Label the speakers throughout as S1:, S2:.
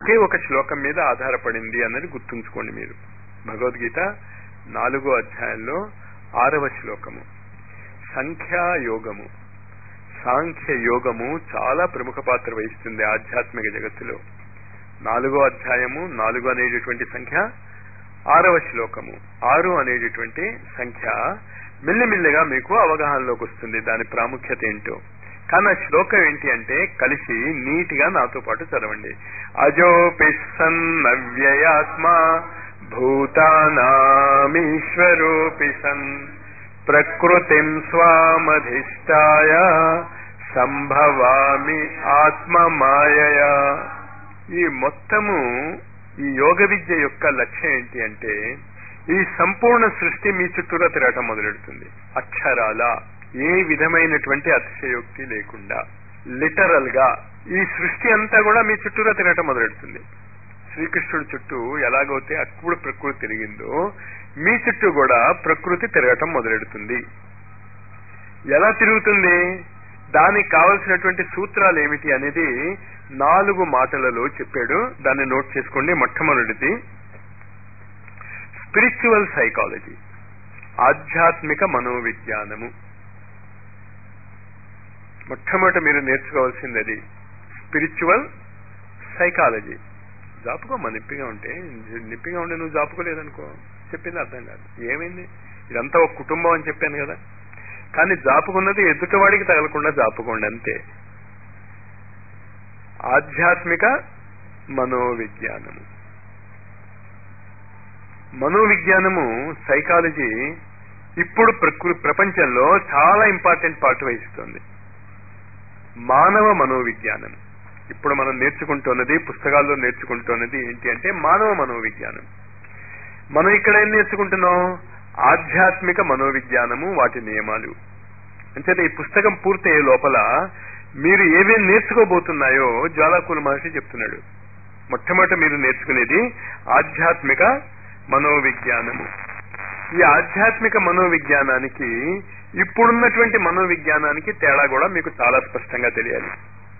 S1: ఒకే ఒక శ్లోకం మీద ఆధారపడింది అన్నది గుర్తుంచుకోండి మీరు భగవద్గీత నాలుగో అధ్యాయంలో ఆరవ శ్లోకము సంఖ్యా యోగము సాంఖ్య యోగము చాలా ప్రముఖ పాత్ర వహిస్తుంది ఆధ్యాత్మిక జగత్తులో నాలుగో అధ్యాయము నాలుగు అనేటటువంటి సంఖ్య ఆరవ శ్లోకము ఆరు అనేటటువంటి సంఖ్య మెల్లిమెల్లిగా మీకు అవగాహనలోకి వస్తుంది దాని ప్రాముఖ్యత ఏంటో కానీ ఆ శ్లోకం ఏంటి అంటే కలిసి నీట్ గా నాతో పాటు చదవండి అజోపి సన్ అవ్యయాత్మ భూతానామీశ్వరోపి సన్ ప్రకృతిం స్వామధిష్టాయ సంభవామి ఆత్మ మాయయా ఈ మొత్తము ఈ యోగ విద్య యొక్క లక్ష్యం ఏంటి అంటే ఈ సంపూర్ణ సృష్టి మీ చుట్టూరా తిరగటం మొదలెడుతుంది అక్షరాల ఏ విధమైనటువంటి అతిశయోక్తి లేకుండా లిటరల్ గా ఈ సృష్టి అంతా కూడా మీ చుట్టూరా తిరగటం మొదలెడుతుంది శ్రీకృష్ణుడి చుట్టూ ఎలాగైతే అప్పుడు ప్రకృతి తిరిగిందో మీ చుట్టూ కూడా ప్రకృతి తిరగటం మొదలెడుతుంది ఎలా తిరుగుతుంది దానికి కావలసినటువంటి సూత్రాలు ఏమిటి అనేది నాలుగు మాటలలో చెప్పాడు దాన్ని నోట్ చేసుకోండి మొట్టమొదటిది స్పిరిచువల్ సైకాలజీ ఆధ్యాత్మిక మనోవిజ్ఞానము మొట్టమొదట మీరు నేర్చుకోవాల్సింది అది స్పిరిచువల్ సైకాలజీ జాపుకోమ్మా నిప్పిగా ఉంటే నిప్పిగా ఉంటే నువ్వు జాపుకోలేదనుకో చెప్పింది అర్థం కాదు ఏమైంది ఇదంతా ఒక కుటుంబం అని చెప్పాను కదా కానీ జాపుకున్నది ఎదుటివాడికి తగలకుండా జాపుకోండి అంతే ఆధ్యాత్మిక మనోవిజ్ఞానము మనోవిజ్ఞానము సైకాలజీ ఇప్పుడు ప్రకృ ప్రపంచంలో చాలా ఇంపార్టెంట్ పార్ట్ వహిస్తుంది మానవ మనోవిజ్ఞానం ఇప్పుడు మనం నేర్చుకుంటున్నది పుస్తకాల్లో నేర్చుకుంటున్నది ఏంటి అంటే మానవ మనోవిజ్ఞానం మనం ఇక్కడ ఏం నేర్చుకుంటున్నాం ఆధ్యాత్మిక మనోవిజ్ఞానము వాటి నియమాలు అంచేత ఈ పుస్తకం పూర్తయ్యే లోపల మీరు ఏమేం నేర్చుకోబోతున్నాయో జ్వాలాకుల మహర్షి చెప్తున్నాడు మొట్టమొదట మీరు నేర్చుకునేది ఆధ్యాత్మిక మనోవిజ్ఞానము ఈ ఆధ్యాత్మిక మనోవిజ్ఞానానికి ఇప్పుడున్నటువంటి మనోవిజ్ఞానానికి తేడా కూడా మీకు చాలా స్పష్టంగా తెలియాలి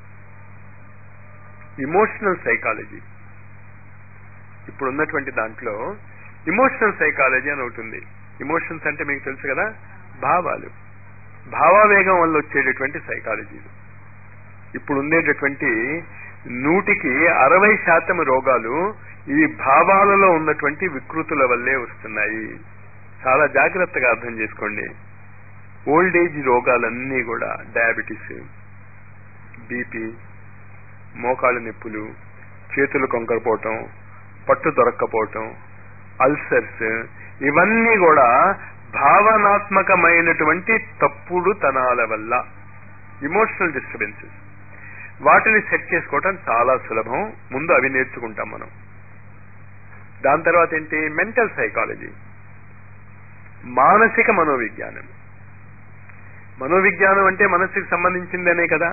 S1: ఇమోషనల్ సైకాలజీ ఇప్పుడున్నటువంటి దాంట్లో ఇమోషనల్ సైకాలజీ అని ఒకటి ఉంది ఇమోషన్స్ అంటే మీకు తెలుసు కదా భావాలు భావావేగం వల్ల వచ్చేటటువంటి సైకాలజీలు ఇప్పుడు ఉండేటటువంటి నూటికి అరవై శాతం రోగాలు ఈ భావాలలో ఉన్నటువంటి వికృతుల వల్లే వస్తున్నాయి చాలా జాగ్రత్తగా అర్థం చేసుకోండి ఓల్డ్ ఏజ్ రోగాలన్నీ కూడా డయాబెటీస్ బీపీ మోకాళ్ళ నొప్పులు చేతులు కొంకరపోవటం పట్టు దొరక్కపోవటం అల్సర్స్ ఇవన్నీ కూడా భావనాత్మకమైనటువంటి తప్పుడు తనాల వల్ల ఇమోషనల్ డిస్టర్బెన్సెస్ వాటిని సెట్ చేసుకోవటం చాలా సులభం ముందు అవి నేర్చుకుంటాం మనం దాని తర్వాత ఏంటి మెంటల్ సైకాలజీ మానసిక మనోవిజ్ఞానం మనోవిజ్ఞానం అంటే మనస్సుకి సంబంధించిందనే కదా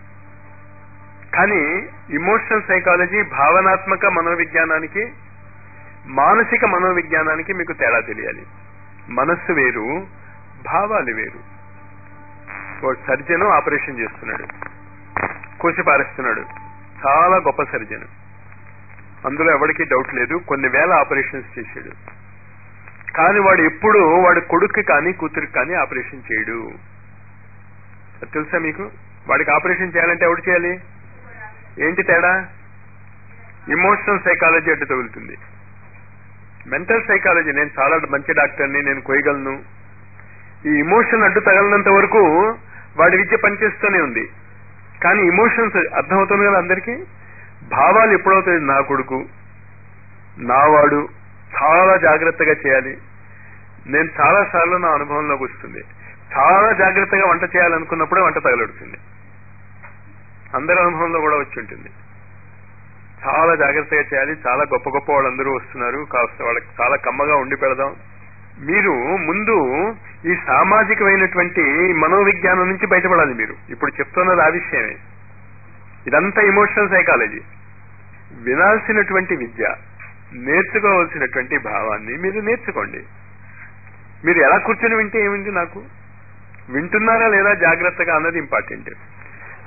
S1: కానీ ఇమోషనల్ సైకాలజీ భావనాత్మక మనోవిజ్ఞానానికి మానసిక మనోవిజ్ఞానానికి మీకు తేడా తెలియాలి మనస్సు వేరు భావాలు వేరు ఓ సర్జను ఆపరేషన్ చేస్తున్నాడు కోసి పారేస్తున్నాడు చాలా గొప్ప సర్జన్ అందులో ఎవరికి డౌట్ లేదు కొన్ని వేల ఆపరేషన్స్ చేశాడు కానీ వాడు ఎప్పుడు వాడి కొడుక్కి కానీ కూతురికి కానీ ఆపరేషన్ చేయడు అది తెలుసా మీకు వాడికి ఆపరేషన్ చేయాలంటే ఎవడు చేయాలి ఏంటి తేడా ఇమోషనల్ సైకాలజీ అడ్డు తగులుతుంది మెంటల్ సైకాలజీ నేను చాలా మంచి డాక్టర్ని నేను కోయగలను ఈ ఇమోషన్ అడ్డు తగలనంత వరకు వాడి విద్య పనిచేస్తూనే ఉంది కానీ ఇమోషన్స్ అర్థమవుతుంది కదా అందరికీ భావాలు ఎప్పుడవుతుంది నా కొడుకు నావాడు చాలా జాగ్రత్తగా చేయాలి నేను చాలా సార్లు నా అనుభవంలోకి వస్తుంది చాలా జాగ్రత్తగా వంట చేయాలనుకున్నప్పుడే వంట తగలడుతుంది అందరి అనుభవంలో కూడా వచ్చి ఉంటుంది చాలా జాగ్రత్తగా చేయాలి చాలా గొప్ప గొప్ప వాళ్ళందరూ వస్తున్నారు కాస్త వాళ్ళకి చాలా కమ్మగా ఉండి పెడదాం మీరు ముందు ఈ సామాజికమైనటువంటి మనోవిజ్ఞానం నుంచి బయటపడాలి మీరు ఇప్పుడు చెప్తున్నది ఆ విషయమే ఇదంతా ఇమోషనల్ సైకాలజీ వినాల్సినటువంటి విద్య నేర్చుకోవాల్సినటువంటి భావాన్ని మీరు నేర్చుకోండి మీరు ఎలా కూర్చొని వింటే ఏమింది నాకు వింటున్నారా లేదా జాగ్రత్తగా అన్నది ఇంపార్టెంట్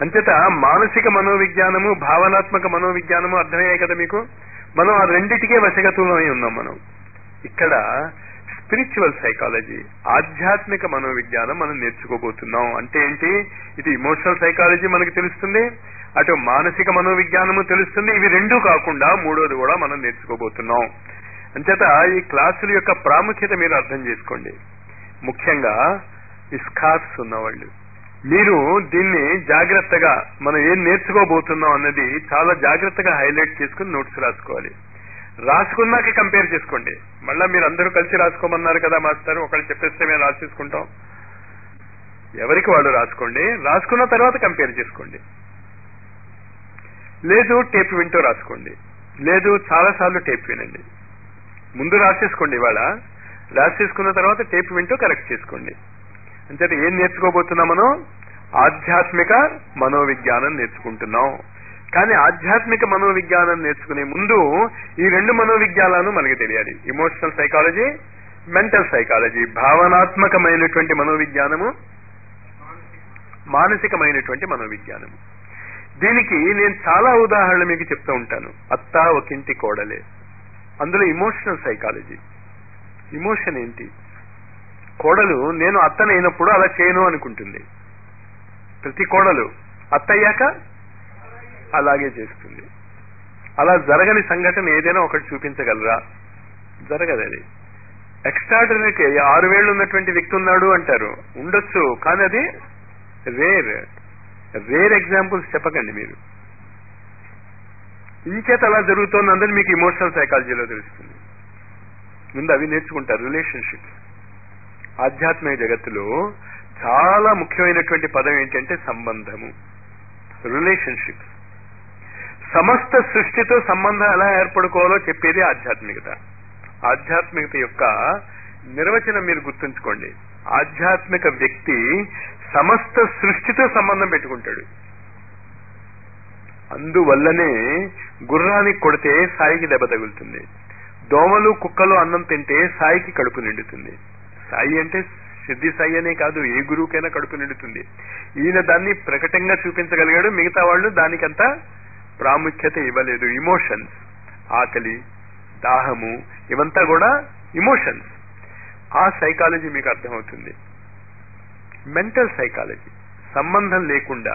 S1: అంచేత మానసిక మనోవిజ్ఞానము భావనాత్మక మనోవిజ్ఞానము అర్థమయ్యాయి కదా మీకు మనం ఆ రెండిటికే వశగతులమై ఉన్నాం మనం ఇక్కడ స్పిరిచువల్ సైకాలజీ ఆధ్యాత్మిక మనోవిజ్ఞానం మనం నేర్చుకోబోతున్నాం అంటే ఏంటి ఇది ఇమోషనల్ సైకాలజీ మనకు తెలుస్తుంది అటు మానసిక మనోవిజ్ఞానము తెలుస్తుంది ఇవి రెండూ కాకుండా మూడోది కూడా మనం నేర్చుకోబోతున్నాం అంచేత ఈ క్లాసుల యొక్క ప్రాముఖ్యత మీరు అర్థం చేసుకోండి ముఖ్యంగా ఈ స్కార్స్ ఉన్నవాళ్ళు మీరు దీన్ని జాగ్రత్తగా మనం ఏం నేర్చుకోబోతున్నాం అన్నది చాలా జాగ్రత్తగా హైలైట్ చేసుకుని నోట్స్ రాసుకోవాలి రాసుకున్నాక కంపేర్ చేసుకోండి మళ్ళా మీరు అందరూ కలిసి రాసుకోమన్నారు కదా మాస్టర్ ఒకళ్ళు చెప్పేస్తే మేము రాసేసుకుంటాం ఎవరికి వాళ్ళు రాసుకోండి రాసుకున్న తర్వాత కంపేర్ చేసుకోండి లేదు టేప్ వింటూ రాసుకోండి లేదు చాలాసార్లు టేప్ వినండి ముందు రాసేసుకోండి ఇవాళ రాసేసుకున్న తర్వాత టేప్ వింటూ కరెక్ట్ చేసుకోండి అంచేత ఏం నేర్చుకోబోతున్నాం మనం ఆధ్యాత్మిక మనోవిజ్ఞానం నేర్చుకుంటున్నాం కానీ ఆధ్యాత్మిక మనోవిజ్ఞానం నేర్చుకునే ముందు ఈ రెండు మనోవిజ్ఞానాలను మనకి తెలియాలి ఇమోషనల్ సైకాలజీ మెంటల్ సైకాలజీ భావనాత్మకమైనటువంటి మనోవిజ్ఞానము మానసికమైనటువంటి మనోవిజ్ఞానము దీనికి నేను చాలా ఉదాహరణలు మీకు చెప్తూ ఉంటాను అత్త ఒకింటి కోడలే అందులో ఇమోషనల్ సైకాలజీ ఇమోషన్ ఏంటి కోడలు నేను అత్తనైనప్పుడు అలా చేయను అనుకుంటుంది ప్రతి కోడలు అత్తయ్యాక అలాగే చేస్తుంది అలా జరగని సంఘటన ఏదైనా ఒకటి చూపించగలరా జరగదు అది ఎక్స్ట్రాడనరీకి ఆరు వేళ్ళు ఉన్నటువంటి వ్యక్తి ఉన్నాడు అంటారు ఉండొచ్చు కానీ అది రేర్ రేర్ ఎగ్జాంపుల్స్ చెప్పకండి మీరు ఇంచేత అలా జరుగుతోందని మీకు ఇమోషనల్ సైకాలజీలో తెలుస్తుంది ముందు అవి నేర్చుకుంటారు రిలేషన్షిప్స్ ఆధ్యాత్మిక జగత్తులో చాలా ముఖ్యమైనటువంటి పదం ఏంటంటే సంబంధము రిలేషన్షిప్స్ సమస్త సృష్టితో సంబంధం ఎలా ఏర్పడుకోవాలో చెప్పేది ఆధ్యాత్మికత ఆధ్యాత్మికత యొక్క నిర్వచనం మీరు గుర్తుంచుకోండి ఆధ్యాత్మిక వ్యక్తి సమస్త సృష్టితో సంబంధం పెట్టుకుంటాడు అందువల్లనే గుర్రానికి కొడితే సాయికి దెబ్బ తగులుతుంది దోమలు కుక్కలు అన్నం తింటే సాయికి కడుపు నిండుతుంది సాయి అంటే సిద్ధి సాయి అనే కాదు ఏ గురువుకైనా కడుపు నిండుతుంది ఈయన దాన్ని ప్రకటంగా చూపించగలిగాడు మిగతా వాళ్ళు దానికంత ప్రాముఖ్యత ఇవ్వలేదు ఇమోషన్స్ ఆకలి దాహము ఇవంతా కూడా ఇమోషన్స్ ఆ సైకాలజీ మీకు అర్థమవుతుంది మెంటల్ సైకాలజీ సంబంధం లేకుండా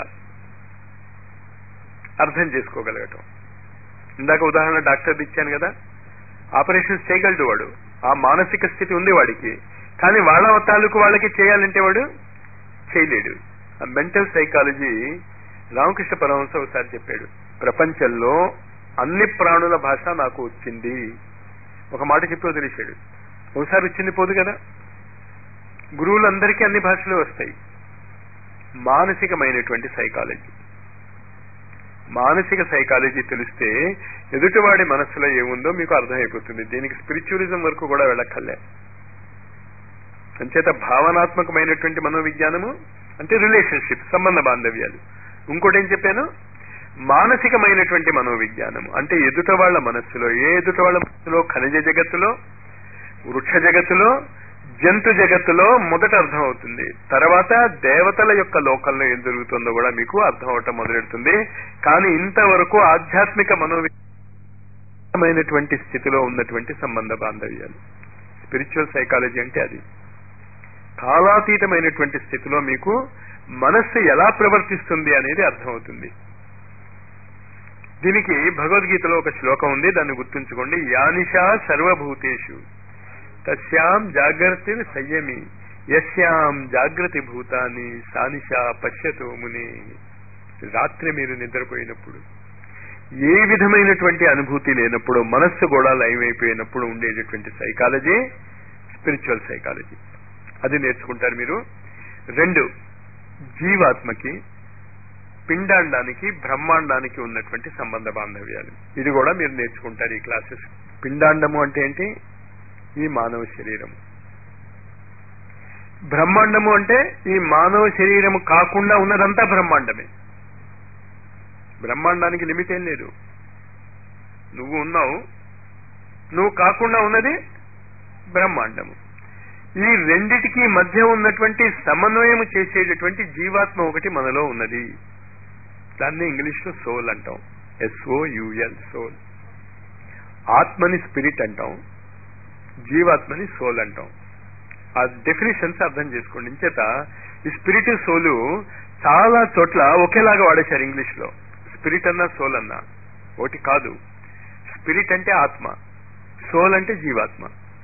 S1: అర్థం చేసుకోగలగటం ఇందాక ఉదాహరణ డాక్టర్ ఇచ్చాను కదా ఆపరేషన్స్ చేయగలడు వాడు ఆ మానసిక స్థితి ఉంది వాడికి కానీ వాళ్ళ తాలూకు వాళ్ళకి చేయాలంటే వాడు చేయలేడు ఆ మెంటల్ సైకాలజీ రామకృష్ణ పరమహంస ఒకసారి చెప్పాడు ప్రపంచంలో అన్ని ప్రాణుల భాష నాకు వచ్చింది ఒక మాట చెప్పి వదిలేశాడు ఒకసారి వచ్చింది పోదు కదా గురువులందరికీ అన్ని భాషలు వస్తాయి మానసికమైనటువంటి సైకాలజీ మానసిక సైకాలజీ తెలిస్తే ఎదుటివాడి మనస్సులో ఏముందో మీకు అర్థమైపోతుంది దీనికి స్పిరిచువలిజం వరకు కూడా వెళ్ళక్కర్లే అంచేత భావనాత్మకమైనటువంటి మనోవిజ్ఞానము అంటే రిలేషన్షిప్ సంబంధ బాంధవ్యాలు ఇంకోటి ఏం చెప్పాను మానసికమైనటువంటి మనోవిజ్ఞానము అంటే ఎదుట వాళ్ళ మనస్సులో ఏ ఎదుట వాళ్ళ మనస్సులో ఖనిజ జగత్తులో వృక్ష జగత్తులో జంతు జగత్తులో మొదట అర్థమవుతుంది తర్వాత దేవతల యొక్క లోకంలో ఏం జరుగుతుందో కూడా మీకు అర్థం అవటం మొదలెడుతుంది కానీ ఇంతవరకు ఆధ్యాత్మిక మనోవిజ్ఞానమైనటువంటి స్థితిలో ఉన్నటువంటి సంబంధ బాంధవ్యాలు స్పిరిచువల్ సైకాలజీ అంటే అది కాలాతీతమైనటువంటి స్థితిలో మీకు మనస్సు ఎలా ప్రవర్తిస్తుంది అనేది అర్థమవుతుంది దీనికి భగవద్గీతలో ఒక శ్లోకం ఉంది దాన్ని గుర్తుంచుకోండి యానిషా సర్వభూతేషు తస్యాం జాగ్రత్త సంయమి యస్యాం జాగ్రత్త భూతాన్ని సానిషా పశ్యతో ముని రాత్రి మీరు నిద్రపోయినప్పుడు ఏ విధమైనటువంటి అనుభూతి లేనప్పుడు మనస్సు కూడా లైవ్ అయిపోయినప్పుడు ఉండేటటువంటి సైకాలజీ స్పిరిచువల్ సైకాలజీ అది నేర్చుకుంటారు మీరు రెండు జీవాత్మకి పిండాండానికి బ్రహ్మాండానికి ఉన్నటువంటి సంబంధ బాంధవ్యాలు ఇది కూడా మీరు నేర్చుకుంటారు ఈ క్లాసెస్ పిండాండము అంటే ఏంటి ఈ మానవ శరీరం బ్రహ్మాండము అంటే ఈ మానవ శరీరము కాకుండా ఉన్నదంతా బ్రహ్మాండమే బ్రహ్మాండానికి లిమిట్ ఏం లేదు నువ్వు ఉన్నావు నువ్వు కాకుండా ఉన్నది బ్రహ్మాండము ఈ రెండిటికి మధ్య ఉన్నటువంటి సమన్వయం చేసేటటువంటి జీవాత్మ ఒకటి మనలో ఉన్నది దాన్ని ఇంగ్లీష్ లో సోల్ అంటాం ఎస్ఓయుఎల్ సోల్ ఆత్మని స్పిరిట్ అంటాం జీవాత్మని సోల్ అంటాం ఆ డెఫినేషన్స్ అర్థం చేసుకోండి ఇంచేత ఈ స్పిరిట్ సోలు చాలా చోట్ల ఒకేలాగా వాడేశారు ఇంగ్లీష్ లో స్పిరిట్ అన్నా సోల్ అన్నా ఒకటి కాదు స్పిరిట్ అంటే ఆత్మ సోల్ అంటే జీవాత్మ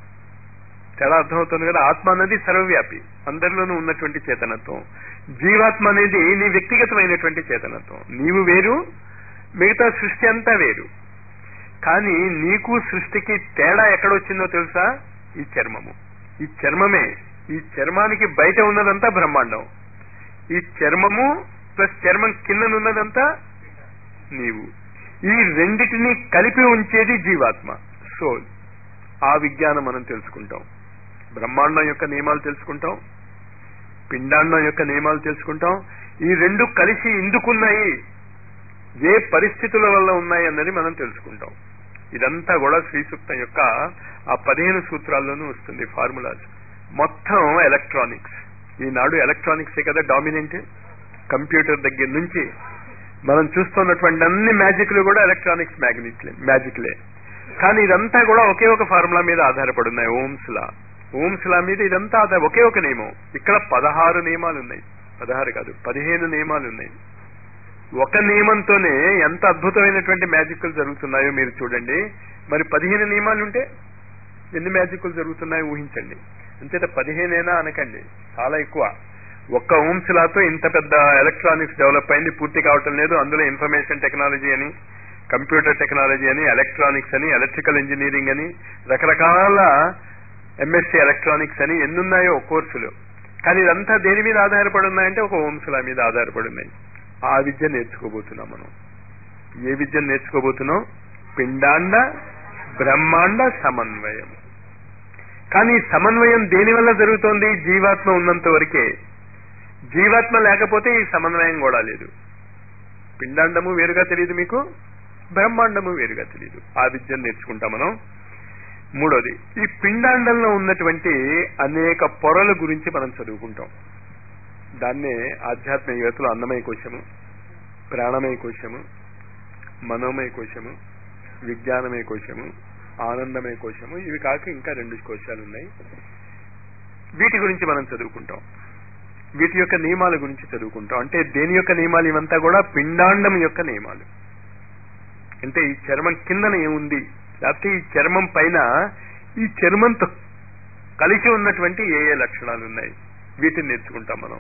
S1: చాలా అర్థమవుతుంది కదా ఆత్మ అన్నది సర్వవ్యాపి అందరిలోనూ ఉన్నటువంటి చేతనత్వం జీవాత్మ అనేది నీ వ్యక్తిగతమైనటువంటి చేతనత్వం నీవు వేరు మిగతా సృష్టి అంతా వేరు కానీ నీకు సృష్టికి తేడా ఎక్కడొచ్చిందో తెలుసా ఈ చర్మము ఈ చర్మమే ఈ చర్మానికి బయట ఉన్నదంతా బ్రహ్మాండం ఈ చర్మము ప్లస్ చర్మం కిందనున్నదంతా నీవు ఈ రెండిటిని కలిపి ఉంచేది జీవాత్మ సోల్ ఆ విజ్ఞానం మనం తెలుసుకుంటాం బ్రహ్మాండం యొక్క నియమాలు తెలుసుకుంటాం పిండాండం యొక్క నియమాలు తెలుసుకుంటాం ఈ రెండు కలిసి ఎందుకున్నాయి ఏ పరిస్థితుల వల్ల ఉన్నాయి అన్నది మనం తెలుసుకుంటాం ఇదంతా కూడా శ్రీసూక్తం యొక్క ఆ పదిహేను సూత్రాల్లోనూ వస్తుంది ఫార్ములాస్ మొత్తం ఎలక్ట్రానిక్స్ ఈనాడు ఎలక్ట్రానిక్స్ కదా డామినెంట్ కంప్యూటర్ దగ్గర నుంచి మనం చూస్తున్నటువంటి అన్ని మ్యాజిక్లు కూడా ఎలక్ట్రానిక్స్ మ్యాగ్నెట్లే మ్యాజిక్లే కానీ ఇదంతా కూడా ఒకే ఒక ఫార్ములా మీద ఆధారపడి ఉన్నాయి ఓమ్స్ లా ఓమ్స్ లా మీద ఇదంతా ఆధార ఒకే ఒక నియమం ఇక్కడ పదహారు నియమాలు ఉన్నాయి పదహారు కాదు పదిహేను నియమాలు ఉన్నాయి ఒక నియమంతోనే ఎంత అద్భుతమైనటువంటి మ్యాజిక్లు జరుగుతున్నాయో మీరు చూడండి మరి పదిహేను నియమాలు ఉంటే ఎన్ని మ్యాజిక్లు జరుగుతున్నాయో ఊహించండి అంతేత పదిహేనేనా అనకండి చాలా ఎక్కువ ఒక్క ఓమ్స్ లాతో ఇంత పెద్ద ఎలక్ట్రానిక్స్ డెవలప్ అయింది పూర్తి కావటం లేదు అందులో ఇన్ఫర్మేషన్ టెక్నాలజీ అని కంప్యూటర్ టెక్నాలజీ అని ఎలక్ట్రానిక్స్ అని ఎలక్ట్రికల్ ఇంజనీరింగ్ అని రకరకాల ఎంఎస్సీ ఎలక్ట్రానిక్స్ అని ఎన్నున్నాయో కోర్సులు కానీ ఇదంతా దేని మీద ఆధారపడి ఉన్నాయంటే ఒక ఓంసుల మీద ఆధారపడి ఉన్నాయి ఆ విద్య నేర్చుకోబోతున్నాం మనం ఏ విద్య నేర్చుకోబోతున్నాం పిండాండ బ్రహ్మాండ సమన్వయం కానీ ఈ సమన్వయం దేని వల్ల జరుగుతోంది జీవాత్మ ఉన్నంత వరకే జీవాత్మ లేకపోతే ఈ సమన్వయం కూడా లేదు పిండాండము వేరుగా తెలియదు మీకు బ్రహ్మాండము వేరుగా తెలియదు ఆ విద్యను నేర్చుకుంటాం మనం మూడోది ఈ పిండాండంలో ఉన్నటువంటి అనేక పొరల గురించి మనం చదువుకుంటాం దాన్నే ఆధ్యాత్మిక యువతలో అన్నమయ కోశము ప్రాణమయ కోశము మనోమయ కోశము విజ్ఞానమయ కోశము ఆనందమయ కోశము ఇవి కాక ఇంకా రెండు కోశాలు ఉన్నాయి వీటి గురించి మనం చదువుకుంటాం వీటి యొక్క నియమాల గురించి చదువుకుంటాం అంటే దేని యొక్క నియమాలు ఇవంతా కూడా పిండాండం యొక్క నియమాలు అంటే ఈ చర్మం కిందన ఏముంది లేకపోతే ఈ చర్మం పైన ఈ చర్మంతో కలిసి ఉన్నటువంటి ఏ ఏ లక్షణాలు ఉన్నాయి వీటిని నేర్చుకుంటాం మనం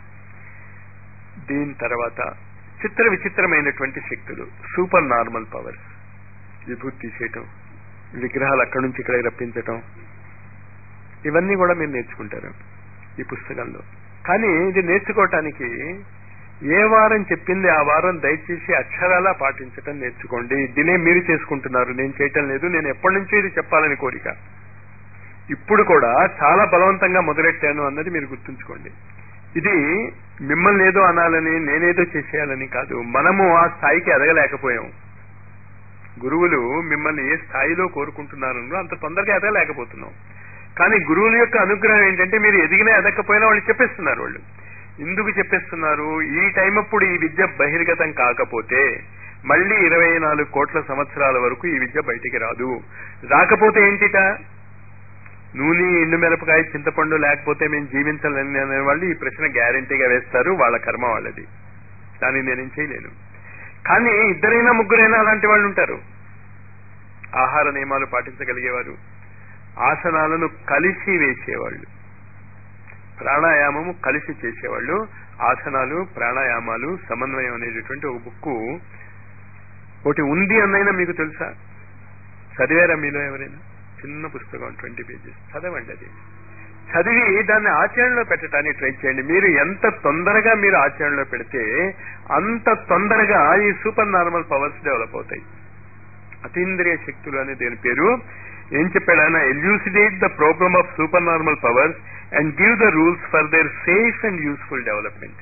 S1: దీని తర్వాత చిత్ర విచిత్రమైనటువంటి శక్తులు సూపర్ నార్మల్ పవర్స్ విభూతి తీసేయటం విగ్రహాలు అక్కడి నుంచి ఇక్కడ రప్పించటం ఇవన్నీ కూడా మీరు నేర్చుకుంటారు ఈ పుస్తకంలో కానీ ఇది నేర్చుకోవటానికి ఏ వారం చెప్పింది ఆ వారం దయచేసి అక్షరాలా పాటించటం నేర్చుకోండి డిలే మీరు చేసుకుంటున్నారు నేను చేయటం లేదు నేను ఎప్పటి నుంచో ఇది చెప్పాలని కోరిక ఇప్పుడు కూడా చాలా బలవంతంగా మొదలెట్టాను అన్నది మీరు గుర్తుంచుకోండి ఇది మిమ్మల్ని ఏదో అనాలని నేనేదో చేసేయాలని కాదు మనము ఆ స్థాయికి ఎదగలేకపోయాం గురువులు మిమ్మల్ని ఏ స్థాయిలో కోరుకుంటున్నారో అంత తొందరగా ఎదగలేకపోతున్నాం కానీ గురువుల యొక్క అనుగ్రహం ఏంటంటే మీరు ఎదిగినా ఎదగకపోయినా వాళ్ళు చెప్పేస్తున్నారు వాళ్ళు ఎందుకు చెప్పేస్తున్నారు ఈ టైం అప్పుడు ఈ విద్య బహిర్గతం కాకపోతే మళ్ళీ ఇరవై నాలుగు కోట్ల సంవత్సరాల వరకు ఈ విద్య బయటికి రాదు రాకపోతే ఏంటిట నూనె ఎండు మిరపకాయ చింతపండు లేకపోతే మేము జీవించాలని అనే వాళ్ళు ఈ ప్రశ్న గ్యారంటీగా వేస్తారు వాళ్ళ కర్మ వాళ్ళది దాన్ని నేనేం చేయలేను కానీ ఇద్దరైనా ముగ్గురైనా అలాంటి వాళ్ళు ఉంటారు ఆహార నియమాలు పాటించగలిగేవారు ఆసనాలను కలిసి వేసేవాళ్ళు ప్రాణాయామము కలిసి చేసేవాళ్ళు ఆసనాలు ప్రాణాయామాలు సమన్వయం అనేటటువంటి ఒక బుక్ ఒకటి ఉంది అన్నైనా మీకు తెలుసా చదివారా మీలో ఎవరైనా చిన్న పుస్తకం ట్వంటీ పేజెస్ చదవండి అది చదివి దాన్ని ఆచరణలో పెట్టడానికి ట్రై చేయండి మీరు ఎంత తొందరగా మీరు ఆచరణలో పెడితే అంత తొందరగా ఈ సూపర్ నార్మల్ పవర్స్ డెవలప్ అవుతాయి అతీంద్రియ శక్తులు అనే దేని పేరు ఏం చెప్పాడు ఆయన elucidate the problem of super normal powers and give the rules for their safe and useful development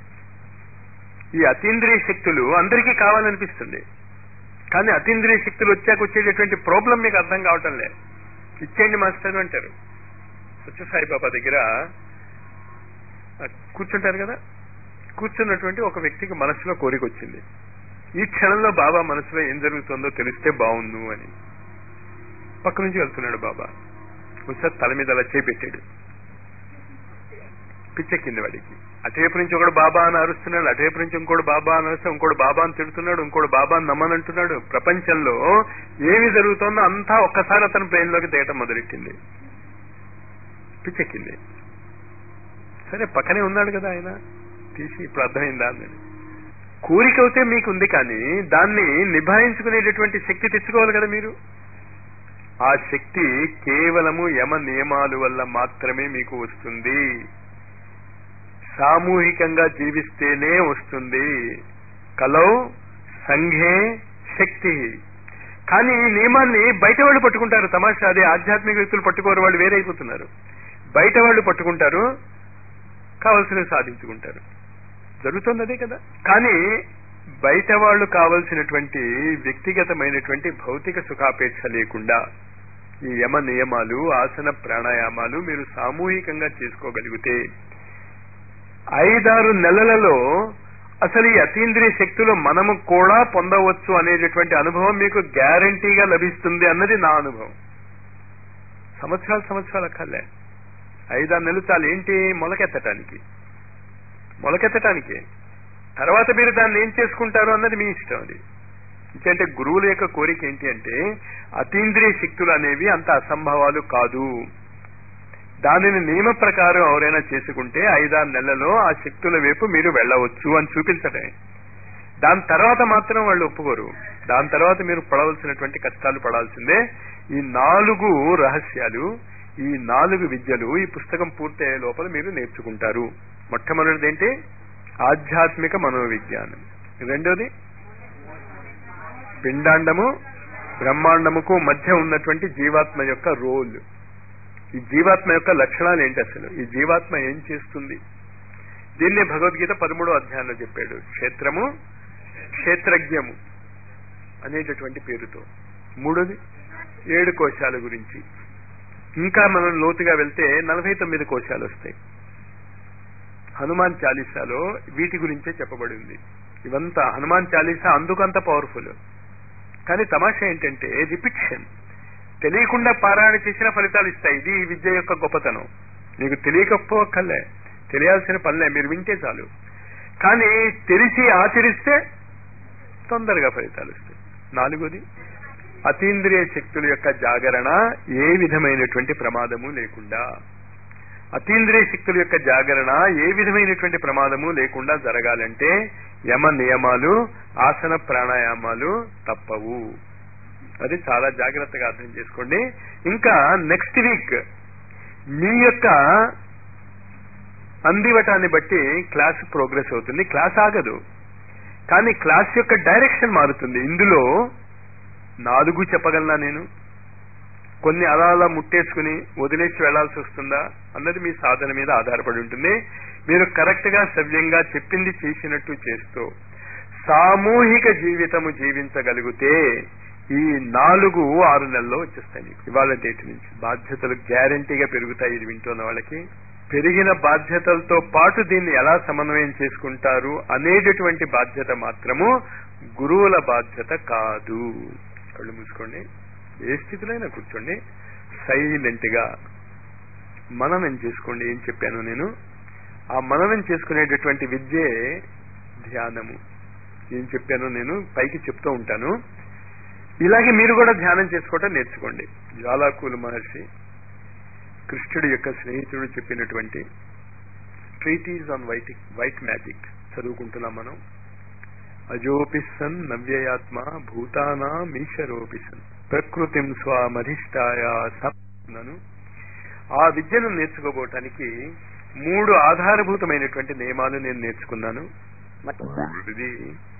S1: ఈ అతీంద్రియ శక్తులు అందరికీ కావాలనిపిస్తుంది కానీ అతీంద్రియ శక్తులు వచ్చాక వచ్చేటటువంటి ప్రాబ్లం మీకు అర్థం కావటం లేదు ఇచ్చేయండి మాస్టర్ అంటారు సత్య సాయిబాబా దగ్గర కూర్చుంటారు కదా కూర్చున్నటువంటి ఒక వ్యక్తికి మనసులో కోరిక వచ్చింది ఈ క్షణంలో బాబా మనసులో ఏం జరుగుతుందో తెలిస్తే బాగుండు అని పక్క నుంచి వెళ్తున్నాడు బాబా ఒకసారి తల మీద అలా చేపెట్టాడు పిచ్చెక్కింది వాడికి అటువైపు నుంచి ఒకడు బాబా అని అరుస్తున్నాడు అటువైపు నుంచి ఇంకోటి బాబా అని అరుస్తే ఇంకోటి బాబా అని తిడుతున్నాడు ఇంకోటి బాబా అని నమ్మనంటున్నాడు ప్రపంచంలో ఏమి జరుగుతుందో అంతా ఒక్కసారి అతని బ్రెయిన్ లోకి దిగటం మొదలెట్టింది పిచ్చెక్కింది సరే పక్కనే ఉన్నాడు కదా ఆయన తీసి ఇప్పుడు అర్థమైందా అని కోరిక అయితే మీకు ఉంది కానీ దాన్ని నిభాయించుకునేటటువంటి శక్తి తెచ్చుకోవాలి కదా మీరు ఆ శక్తి కేవలము యమ నియమాలు వల్ల మాత్రమే మీకు వస్తుంది సామూహికంగా జీవిస్తేనే వస్తుంది కలౌ సంఘే శక్తి కానీ ఈ నియమాన్ని బయట వాళ్ళు పట్టుకుంటారు తమాషా అదే ఆధ్యాత్మిక వ్యక్తులు పట్టుకోరు వాళ్ళు వేరైపోతున్నారు బయట వాళ్ళు పట్టుకుంటారు కావలసినవి సాధించుకుంటారు జరుగుతుంది అదే కదా కానీ బయట వాళ్ళు కావలసినటువంటి వ్యక్తిగతమైనటువంటి భౌతిక సుఖాపేక్ష లేకుండా ఈ యమ నియమాలు ఆసన ప్రాణాయామాలు మీరు సామూహికంగా చేసుకోగలిగితే ఐదారు నెలలలో అసలు ఈ అతీంద్రియ శక్తులు మనము కూడా పొందవచ్చు అనేటటువంటి అనుభవం మీకు గ్యారంటీగా లభిస్తుంది అన్నది నా అనుభవం సంవత్సరాలు సంవత్సరాలు అక్కర్లే ఐదారు నెలలు చాలు ఏంటి మొలకెత్తటానికి మొలకెత్తటానికి తర్వాత మీరు దాన్ని ఏం చేసుకుంటారు అన్నది మీ ఇష్టం అది ఎందుకంటే గురువుల యొక్క కోరిక ఏంటి అంటే అతీంద్రియ శక్తులు అనేవి అంత అసంభవాలు కాదు దానిని నియమ ప్రకారం ఎవరైనా చేసుకుంటే ఐదారు నెలల్లో ఆ శక్తుల వైపు మీరు వెళ్ళవచ్చు అని చూపించటమే దాని తర్వాత మాత్రం వాళ్ళు ఒప్పుకోరు దాని తర్వాత మీరు పడవలసినటువంటి కష్టాలు పడాల్సిందే ఈ నాలుగు రహస్యాలు ఈ నాలుగు విద్యలు ఈ పుస్తకం పూర్తయ్యే లోపల మీరు నేర్చుకుంటారు మొట్టమొదటిది ఏంటి ఆధ్యాత్మిక మనోవిజ్ఞానం రెండోది పిండాండము బ్రహ్మాండముకు మధ్య ఉన్నటువంటి జీవాత్మ యొక్క రోల్ ఈ జీవాత్మ యొక్క లక్షణాలు ఏంటి అసలు ఈ జీవాత్మ ఏం చేస్తుంది దీన్నే భగవద్గీత పదమూడో అధ్యాయంలో చెప్పాడు క్షేత్రము క్షేత్రజ్ఞము అనేటటువంటి పేరుతో మూడోది ఏడు కోశాల గురించి ఇంకా మనం లోతుగా వెళ్తే నలభై తొమ్మిది కోశాలు వస్తాయి హనుమాన్ చాలీసాలో వీటి గురించే చెప్పబడి ఉంది ఇవంతా హనుమాన్ చాలీసా అందుకంత పవర్ఫుల్ కానీ తమాషా ఏంటంటే రిపిక్షన్ తెలియకుండా పారాయణ చేసిన ఫలితాలు ఇస్తాయి ఇది ఈ విద్య యొక్క గొప్పతనం మీకు తెలియకపోకల్లే తెలియాల్సిన పనిలే మీరు వింటే చాలు కానీ తెలిసి ఆచరిస్తే తొందరగా ఫలితాలు వస్తాయి నాలుగోది అతీంద్రియ శక్తుల యొక్క జాగరణ ఏ విధమైనటువంటి ప్రమాదము లేకుండా అతీంద్రియ శక్తుల యొక్క జాగరణ ఏ విధమైనటువంటి ప్రమాదము లేకుండా జరగాలంటే యమ నియమాలు ఆసన ప్రాణాయామాలు తప్పవు అది చాలా జాగ్రత్తగా అర్థం చేసుకోండి ఇంకా నెక్స్ట్ వీక్ మీ యొక్క అందివటాన్ని బట్టి క్లాస్ ప్రోగ్రెస్ అవుతుంది క్లాస్ ఆగదు కానీ క్లాస్ యొక్క డైరెక్షన్ మారుతుంది ఇందులో నాలుగు చెప్పగలనా నేను కొన్ని అలా అలా ముట్టేసుకుని వదిలేసి వెళ్లాల్సి వస్తుందా అన్నది మీ సాధన మీద ఆధారపడి ఉంటుంది మీరు కరెక్ట్ గా సవ్యంగా చెప్పింది చేసినట్టు చేస్తూ సామూహిక జీవితము జీవించగలిగితే ఈ నాలుగు ఆరు నెలల్లో వచ్చేస్తాయి మీకు ఇవాళ డేట్ నుంచి బాధ్యతలు గ్యారంటీగా పెరుగుతాయి ఇది వింటున్న వాళ్ళకి పెరిగిన బాధ్యతలతో పాటు దీన్ని ఎలా సమన్వయం చేసుకుంటారు అనేటటువంటి బాధ్యత మాత్రము గురువుల బాధ్యత కాదు కళ్ళు మూసుకోండి ఏ స్థితిలో కూర్చోండి సైలెంట్ గా మననం చేసుకోండి ఏం చెప్పాను నేను ఆ మననం చేసుకునేటటువంటి విద్యే ధ్యానము ఏం చెప్పాను నేను పైకి చెప్తూ ఉంటాను ఇలాగే మీరు కూడా ధ్యానం చేసుకోవటం నేర్చుకోండి జ్వాలాకూలు మహర్షి కృష్ణుడి యొక్క స్నేహితుడు చెప్పినటువంటి treatise on white white magic చదువుకుంటున్నాం మనం అజోపిసన్ నవ్యయాత్మ భూతానామీశ్వరోపిసన్ ప్రకృతిం స్వామధిష్టాయ సను ఆ విద్యను నేర్చుకోబోటానికి మూడు ఆధారభూతమైనటువంటి నియమాలు నేను నేర్చుకున్నాను ఇది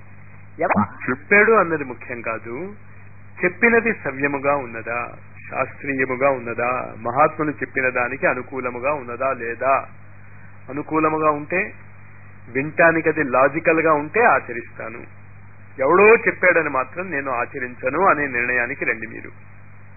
S1: చెప్పాడు అన్నది ముఖ్యం కాదు చెప్పినది సవ్యముగా ఉన్నదా శాస్త్రీయముగా ఉన్నదా మహాత్ములు చెప్పిన దానికి అనుకూలముగా ఉన్నదా లేదా అనుకూలముగా ఉంటే వింటానికి అది లాజికల్ గా ఉంటే ఆచరిస్తాను ఎవడో చెప్పాడని మాత్రం నేను ఆచరించను అనే నిర్ణయానికి రండి మీరు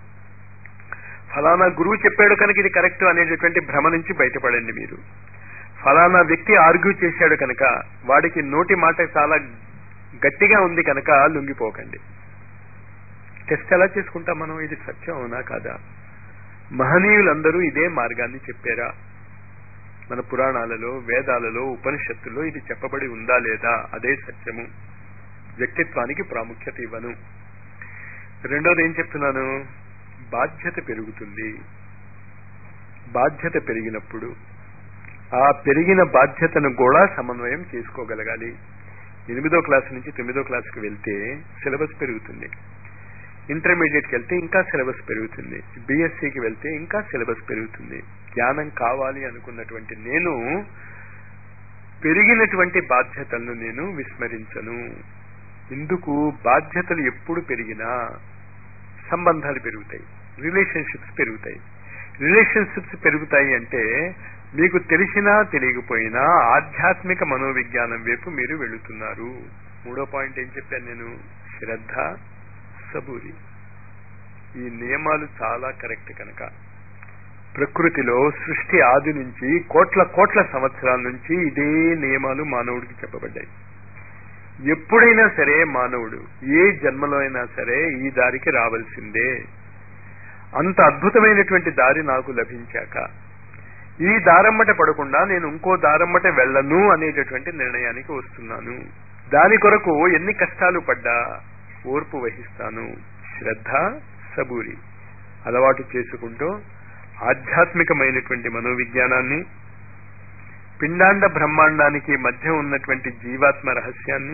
S1: ఫలానా గురువు చెప్పాడు కనుక ఇది కరెక్ట్ అనేటటువంటి భ్రమ నుంచి బయటపడండి మీరు ఫలానా వ్యక్తి ఆర్గ్యూ చేశాడు కనుక వాడికి నోటి మాట చాలా గట్టిగా ఉంది కనుక లొంగిపోకండి టెస్ట్ ఎలా చేసుకుంటాం మనం ఇది సత్యం అవునా కాదా మహనీయులందరూ ఇదే మార్గాన్ని చెప్పారా మన పురాణాలలో వేదాలలో ఉపనిషత్తుల్లో ఇది చెప్పబడి ఉందా లేదా అదే సత్యము వ్యక్తిత్వానికి ప్రాముఖ్యత ఇవ్వను రెండోది ఏం చెప్తున్నాను బాధ్యత పెరుగుతుంది బాధ్యత పెరిగినప్పుడు ఆ పెరిగిన బాధ్యతను కూడా సమన్వయం చేసుకోగలగాలి ఎనిమిదో క్లాస్ నుంచి తొమ్మిదో క్లాస్కి వెళ్తే సిలబస్ పెరుగుతుంది ఇంటర్మీడియట్కి వెళ్తే ఇంకా సిలబస్ పెరుగుతుంది బీఎస్సీకి వెళ్తే ఇంకా సిలబస్ పెరుగుతుంది జ్ఞానం కావాలి అనుకున్నటువంటి నేను పెరిగినటువంటి బాధ్యతలను నేను విస్మరించను ఇందుకు బాధ్యతలు ఎప్పుడు పెరిగినా సంబంధాలు పెరుగుతాయి రిలేషన్షిప్స్ పెరుగుతాయి రిలేషన్షిప్స్ పెరుగుతాయి అంటే మీకు తెలిసినా తెలియకపోయినా ఆధ్యాత్మిక మనోవిజ్ఞానం వైపు మీరు వెళుతున్నారు మూడో పాయింట్ ఏం చెప్పాను నేను శ్రద్ధ సబూరి ఈ నియమాలు చాలా కరెక్ట్ కనుక ప్రకృతిలో సృష్టి ఆది నుంచి కోట్ల కోట్ల సంవత్సరాల నుంచి ఇదే నియమాలు మానవుడికి చెప్పబడ్డాయి ఎప్పుడైనా సరే మానవుడు ఏ జన్మలో అయినా సరే ఈ దారికి రావాల్సిందే అంత అద్భుతమైనటువంటి దారి నాకు లభించాక ఈ దారమ్మట పడకుండా నేను ఇంకో దారమ్మట వెళ్ళను అనేటటువంటి నిర్ణయానికి వస్తున్నాను దాని కొరకు ఎన్ని కష్టాలు పడ్డా ఓర్పు వహిస్తాను శ్రద్ధ సబూరి అలవాటు చేసుకుంటూ ఆధ్యాత్మికమైనటువంటి మనోవిజ్ఞానాన్ని పిండాండ బ్రహ్మాండానికి మధ్య ఉన్నటువంటి జీవాత్మ రహస్యాన్ని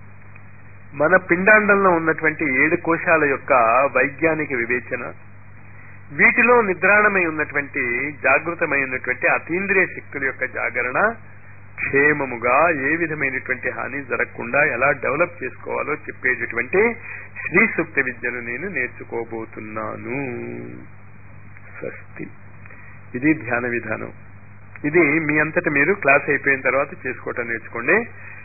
S1: మన పిండాండంలో ఉన్నటువంటి ఏడు కోశాల యొక్క వైజ్ఞానిక వివేచన వీటిలో నిద్రాణమై ఉన్నటువంటి జాగృతమై ఉన్నటువంటి అతీంద్రియ శక్తుల యొక్క జాగరణ క్షేమముగా ఏ విధమైనటువంటి హాని జరగకుండా ఎలా డెవలప్ చేసుకోవాలో చెప్పేటటువంటి శ్రీ సూక్త విద్యను నేను నేర్చుకోబోతున్నాను స్వస్తి ఇది ధ్యాన విధానం ఇది మీ అంతట మీరు క్లాస్ అయిపోయిన తర్వాత చేసుకోవటం నేర్చుకోండి